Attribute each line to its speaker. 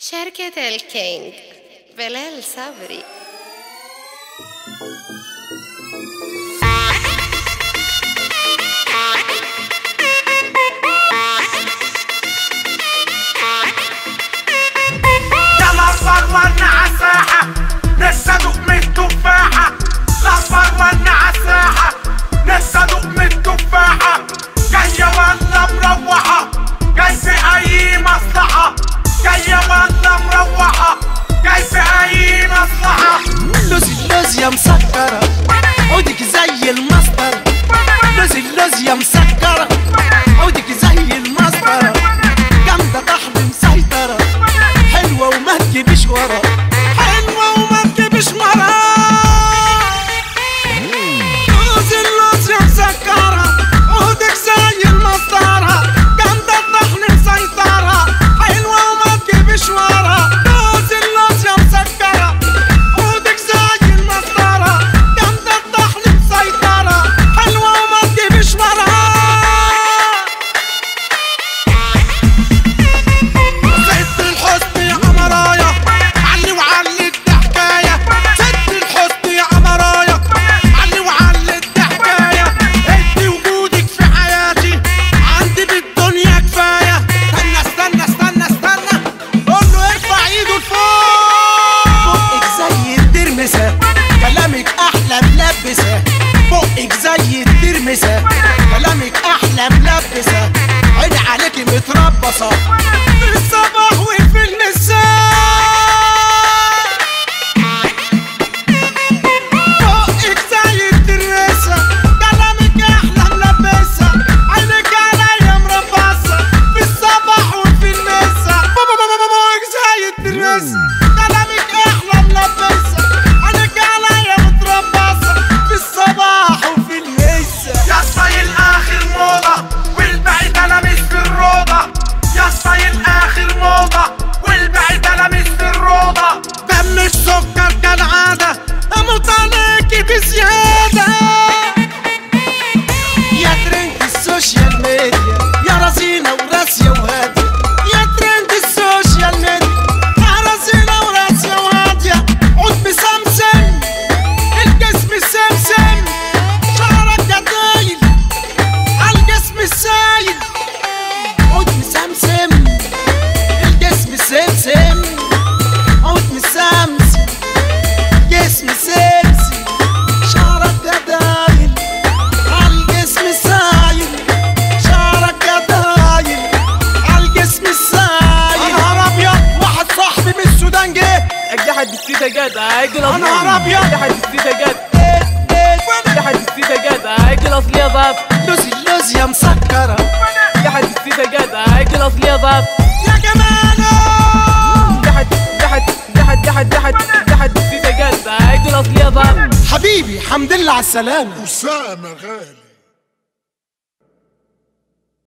Speaker 1: شركة الكينج بلال صبري
Speaker 2: يلا فرورنا عالساحة لسه دوق من التفاحة لا فرورنا عالساحة لسه دوق من التفاحة جاية ولا مروحة جاي في أي مصلحة جاية ولا مروحة جاي في أي مصلحة
Speaker 3: لوزي اللوز يا مسكرة عودك زي المسطرة لوزي اللوز يا مسكرة عودك زي المسطرة جامدة طحن مسيطرة حلوة وما تجيبش ورا حلوة وما تجيبش ورا لوزي اللوز يا مسكرة عودك زي المسطرة جامدة طحن مسيطرة حلوة وما تجيبش ورا لوزي اللوز يا مسكرة عودك زي المسطرة جامدة الطحن مسيطرة حلوة وما تجيبش وراها ست الحسن يا قمرايا علي وعلي الحكاية ست الحسن يا قمرايا علي وعلي الحكاية انت وجودك في حياتي عندي بالدنيا كفاية استنى استنى استنى استنى قول له ارفع ايده لفوق بقك زي الترمسة كلامك احلى ملبسة بقك زي الترمسة كلامك احلى ملبسة عيني عليكي متربصة في الصباح وفي المساء بقك زي الترمسة كلامك احلى ملبسة عينك عليا مربصة في الصباح وفي المساء بقك زي الترمسة كلامك احلى ملبسة عينك عليا متربصة في الصباح وفي المساء
Speaker 2: يا ستايل آخر موضة والباقي ده لابس في الروضة يا ستايل آخر موضة والباقي ده لابس في الروضة
Speaker 3: دمك سكر كالعادة أموت عليكي بزيادة يا ترند السوشيال ميديا يا رزينة وراسية وهادية يا ترند السوشيال ميديا يا رزينة وراسية وهادية عود مسمسم الجسم السمسم شعرك جدايل عالجسم السايل عود مسمسم الجسم السمسم عود مسمسم جسم سكسي شعرك جدايل عالجسم سايل شعرك جدايل عالجسم السايل يا نهار ابيض واحد صاحبي من السودان جه
Speaker 4: اجحد السيدة جد عاجل
Speaker 3: يا نهار ابيض
Speaker 4: اجحد السيدة جد
Speaker 3: إيه، إيه،
Speaker 4: اجحد السيدة جد عاجل اصل يا باب
Speaker 3: لوزي اللوز يا مسكرة
Speaker 4: اجحد السيدة جد عاجل اصل يا باب
Speaker 3: يا جماله
Speaker 4: اجحد اجحد اجحد اجحد اجحد اجحد السيدة جد عاجل اصل يا باب
Speaker 3: حبيبي حمد لله على السلامة
Speaker 5: أسامة غالي